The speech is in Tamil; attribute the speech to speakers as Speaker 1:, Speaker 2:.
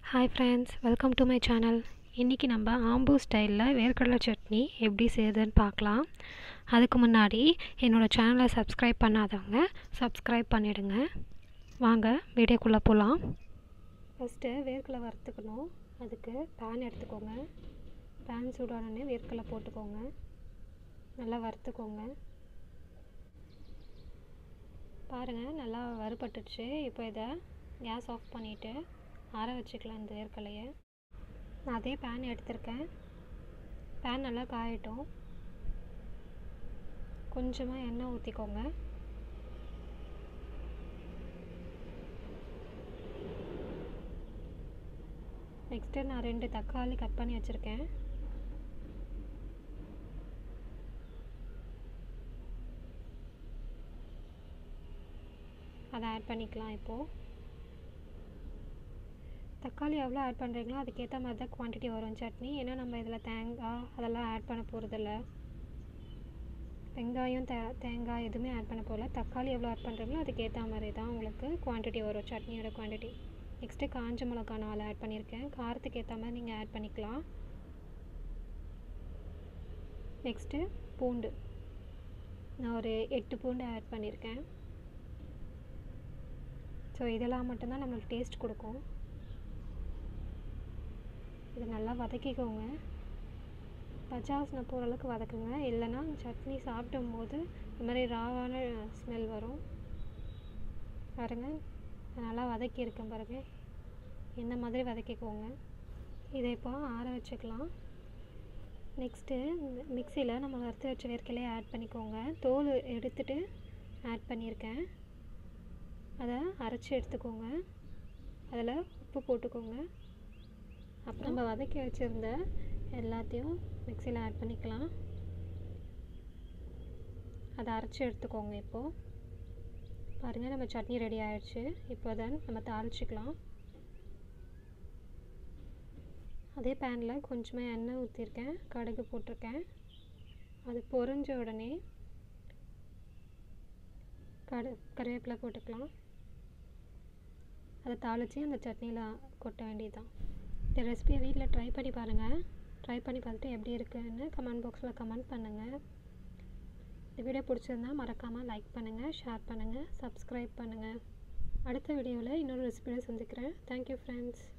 Speaker 1: hi friends welcome to my channel இன்றைக்கி நம்ம ஆம்பூ ஸ்டைலில் வேர்க்கடலை சட்னி எப்படி செய்யுதுன்னு பார்க்கலாம் அதுக்கு முன்னாடி என்னோடய சேனலை சப்ஸ்கிரைப் பண்ணாதவங்க சப்ஸ்கிரைப் பண்ணிவிடுங்க வாங்க வீடியோக்குள்ளே போகலாம் ஃபஸ்ட்டு வேர்க்கடலை வறுத்துக்கணும் அதுக்கு பேன் எடுத்துக்கோங்க பேன் சூடானோடனே வேர்க்கடலை போட்டுக்கோங்க நல்லா வறுத்துக்கோங்க பாருங்கள் நல்லா வறுபட்டுடுச்சு இப்போ இதை கேஸ் ஆஃப் பண்ணிவிட்டு ஆற வச்சுக்கலாம் இந்த வேர்க்கடலையை நான் அதே பேன் எடுத்திருக்கேன் பேன் நல்லா காயட்டும் கொஞ்சமாக எண்ணெய் ஊற்றிக்கோங்க நெக்ஸ்ட்டு நான் ரெண்டு தக்காளி கட் பண்ணி வச்சுருக்கேன் அதை ஆட் பண்ணிக்கலாம் இப்போது தக்காளி எவ்வளோ ஆட் பண்ணுறீங்களோ அதுக்கேற்ற மாதிரி தான் குவான்டிட்டி வரும் சட்னி ஏன்னா நம்ம இதில் தேங்காய் அதெல்லாம் ஆட் பண்ண போகிறதில்ல வெங்காயம் தே தேங்காய் எதுவுமே ஆட் பண்ண போகல தக்காளி எவ்வளோ ஆட் பண்ணுறீங்களோ அதுக்கேற்ற மாதிரி தான் உங்களுக்கு குவான்டிட்டி வரும் சட்னியோட குவான்டிட்டி நெக்ஸ்ட்டு காஞ்ச மிளகா நாலு ஆட் பண்ணியிருக்கேன் காரத்துக்கு ஏற்ற மாதிரி நீங்கள் ஆட் பண்ணிக்கலாம் நெக்ஸ்ட்டு பூண்டு நான் ஒரு எட்டு பூண்டு ஆட் பண்ணியிருக்கேன் ஸோ இதெல்லாம் மட்டும்தான் நம்மளுக்கு டேஸ்ட் கொடுக்கும் இது நல்லா வதக்கிக்கோங்க பச்சை வாசனை போகிற அளவுக்கு வதக்குங்க இல்லைன்னா சட்னி சாப்பிடும் போது இந்த மாதிரி ராவான ஸ்மெல் வரும் பாருங்கள் நல்லா வதக்கியிருக்கேன் பாருங்கள் இந்த மாதிரி வதக்கிக்கோங்க இதை இப்போ ஆற வச்சுக்கலாம் நெக்ஸ்ட்டு மிக்சியில் நம்ம வறுத்து வச்ச வேர்க்கலையே ஆட் பண்ணிக்கோங்க தோல் எடுத்துட்டு ஆட் பண்ணியிருக்கேன் அதை அரைச்சி எடுத்துக்கோங்க அதில் உப்பு போட்டுக்கோங்க அப்புறம் நம்ம வதக்கி வச்சுருந்த எல்லாத்தையும் மிக்சியில் ஆட் பண்ணிக்கலாம் அதை அரைச்சி எடுத்துக்கோங்க இப்போது பாருங்கள் நம்ம சட்னி ரெடி ஆகிடுச்சு இப்போ தான் நம்ம தாளிச்சிக்கலாம் அதே பேனில் கொஞ்சமாக எண்ணெய் ஊற்றிருக்கேன் கடுகு போட்டிருக்கேன் அது பொரிஞ்ச உடனே கடு கருவேப்பிலை போட்டுக்கலாம் அதை தாளித்து அந்த சட்னியில் கொட்ட வேண்டியதுதான் இந்த ரெசிபியை வீட்டில் ட்ரை பண்ணி பாருங்கள் ட்ரை பண்ணி பார்த்துட்டு எப்படி இருக்குன்னு கமெண்ட் பாக்ஸில் கமெண்ட் பண்ணுங்கள் இந்த வீடியோ பிடிச்சிருந்தா மறக்காமல் லைக் பண்ணுங்கள் ஷேர் பண்ணுங்கள் சப்ஸ்கிரைப் பண்ணுங்கள் அடுத்த வீடியோவில் இன்னொரு ரெசிபியோட சந்திக்கிறேன் தேங்க்யூ ஃப்ரெண்ட்ஸ்